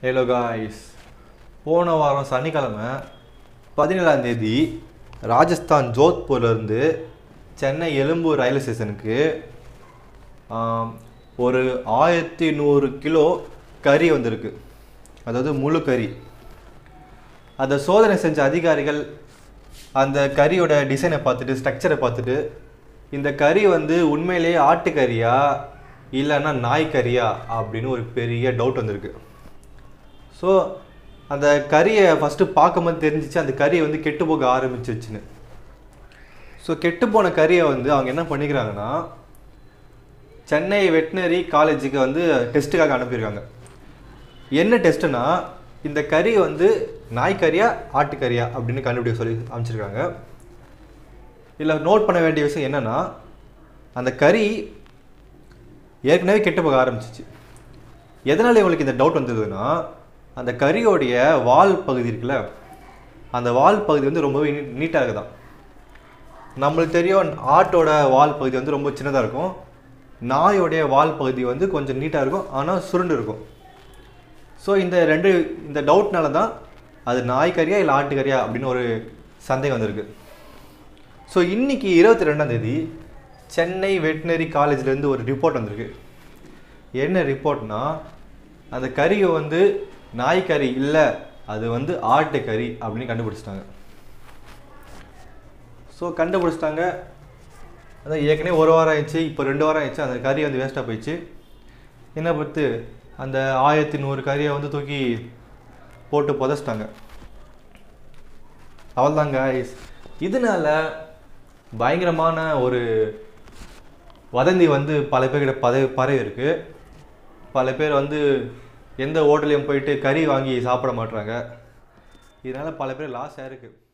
hello guys போன வாரம் சனிக்கிழமை பதினேழாம் தேதி ராஜஸ்தான் ஜோத்பூர்லேருந்து சென்னை எழும்பூர் ரயில்வே ஸ்டேஷனுக்கு ஆம், ஒரு ஆயிரத்தி நூறு கிலோ கறி வந்திருக்கு அதாவது முழு கறி அதை சோதனை செஞ்ச அதிகாரிகள் அந்த கறியோட டிசைனை பார்த்துட்டு ஸ்ட்ரக்சரை பார்த்துட்டு இந்த கறி வந்து உண்மையிலேயே ஆட்டுக்கறியா இல்லைன்னா நாய்க்கறியா அப்படின்னு ஒரு பெரிய டவுட் வந்திருக்கு ஸோ அந்த கறியை ஃபஸ்ட்டு பார்க்கும்போது தெரிஞ்சிச்சு அந்த கறி வந்து கெட்டு போக ஆரம்பிச்சிருச்சுன்னு ஸோ கெட்டு போன கறியை வந்து அவங்க என்ன பண்ணிக்கிறாங்கன்னா சென்னை வெட்டினரி காலேஜுக்கு வந்து டெஸ்ட்டுக்காக அனுப்பியிருக்காங்க என்ன டெஸ்ட்டுனா இந்த கறி வந்து நாய்க்கறியா ஆட்டுக்கறியா அப்படின்னு கண்டுபிடிக்க சொல்லி அமைச்சிருக்காங்க இதில் நோட் பண்ண வேண்டிய விஷயம் என்னன்னா அந்த கறி ஏற்கனவே கெட்டு போக ஆரம்பிச்சிச்சு எதனால் இவங்களுக்கு இந்த டவுட் வந்ததுன்னா அந்த கறியோடைய வால் பகுதி இருக்குல்ல அந்த வால் பகுதி வந்து ரொம்பவே நீட்டாக இருக்குதான் நம்மளுக்கு தெரியும் ஆட்டோட வால் பகுதி வந்து ரொம்ப சின்னதாக இருக்கும் நாயோடைய வால் பகுதி வந்து கொஞ்சம் நீட்டாக இருக்கும் ஆனால் சுருண்டு இருக்கும் ஸோ இந்த ரெண்டு இந்த டவுட்னால தான் அது நாய்க்கறியா இல்லை ஆட்டுக்கறியா அப்படின்னு ஒரு சந்தேகம் வந்திருக்கு ஸோ இன்னைக்கு இருபத்தி ரெண்டாம் தேதி சென்னை வெட்டினரி காலேஜ்லேருந்து ஒரு ரிப்போர்ட் வந்திருக்கு என்ன ரிப்போர்ட்னா அந்த கறியை வந்து நாய்க்கறி இல்லை அது வந்து ஆட்டுக்கறி அப்படின்னு கண்டுபிடிச்சிட்டாங்க ஸோ கண்டுபிடிச்சிட்டாங்க அதான் ஏற்கனவே ஒரு வாரம் ஆயிடுச்சு இப்போ ரெண்டு வாரம் ஆயிடுச்சு அந்த கறி வந்து வேஸ்ட்டாக போயிடுச்சு என்ன பத்து அந்த ஆயிரத்தி நூறு கறியை வந்து தூக்கி போட்டு புதைச்சிட்டாங்க அவ்வளோதாங்க இதனால பயங்கரமான ஒரு வதந்தி வந்து பல பேர்கிட்ட பதவி பரவி இருக்கு பல பேர் வந்து எந்த ஹோட்டலையும் போயிட்டு கறி வாங்கி சாப்பிட மாட்றாங்க இதனால பல பேர் லாஸ் ஆயிருக்கு